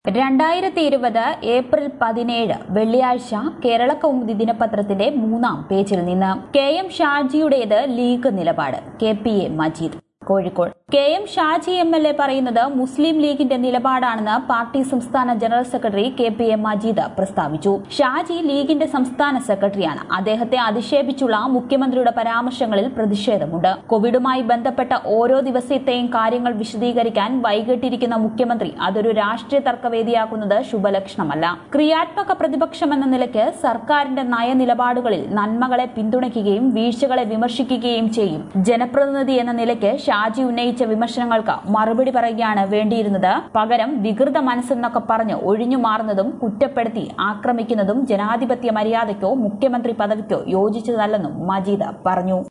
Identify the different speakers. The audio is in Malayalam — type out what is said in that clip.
Speaker 1: രണ്ടായിരത്തി ഇരുപത് ഏപ്രിൽ പതിനേഴ് വെള്ളിയാഴ്ച കേരള കൗമുദി ദിനപത്രത്തിന്റെ മൂന്നാം പേജിൽ നിന്ന് കെ എം ഷാജിയുടേത് ലീഗ് നിലപാട് K P A Majeed Kozhikode K M Shaji M L A പറയുന്നത് മുസ്ലിം ലീഗിന്റെ നിലപാടാണെന്ന് പാർട്ടി സംസ്ഥാന general secretary K P A Majeed പ്രസ്താവിച്ചു ഷാജി ലീഗിന്റെ സംസ്ഥാന സെക്രട്ടറിയാണ് അദ്ദേഹത്തെ അധിക്ഷേപിച്ചുള്ള മുഖ്യമന്ത്രിയുടെ പരാമർശങ്ങളിൽ പ്രതിഷേധമുണ്ട് കോവിഡുമായി ബന്ധപ്പെട്ട ഓരോ ദിവസത്തെയും കാര്യങ്ങൾ വിശദീകരിക്കാൻ വൈകിട്ടിരിക്കുന്ന മുഖ്യമന്ത്രി അതൊരു രാഷ്ട്രീയ തർക്കവേദിയാക്കുന്നത് ശുഭലക്ഷണമല്ല ക്രിയാത്മക പ്രതിപക്ഷമെന്ന നിലയ്ക്ക് സർക്കാരിന്റെ നയനിലപാടുകളിൽ നന്മകളെ പിന്തുണയ്ക്കുകയും വീഴ്ചകളെ വിമർശിക്കുകയും ചെയ്യും ജനപ്രതിനിധി എന്ന നിലയ്ക്ക് ഷാജി ഉന്നയിച്ച വിമർശനങ്ങൾക്ക് മറുപടി പറയുകയാണ് വേണ്ടിയിരുന്നത് പകരം വികൃത മനസ്സെന്നൊക്കെ പറഞ്ഞ് ഒഴിഞ്ഞു മാറുന്നതും കുറ്റപ്പെടുത്തി ആക്രമിക്കുന്നതും ജനാധിപത്യ മര്യാദയ്ക്കോ മുഖ്യമന്ത്രി പദവിക്കോ യോജിച്ചതല്ലെന്നും മജീദ് പറഞ്ഞു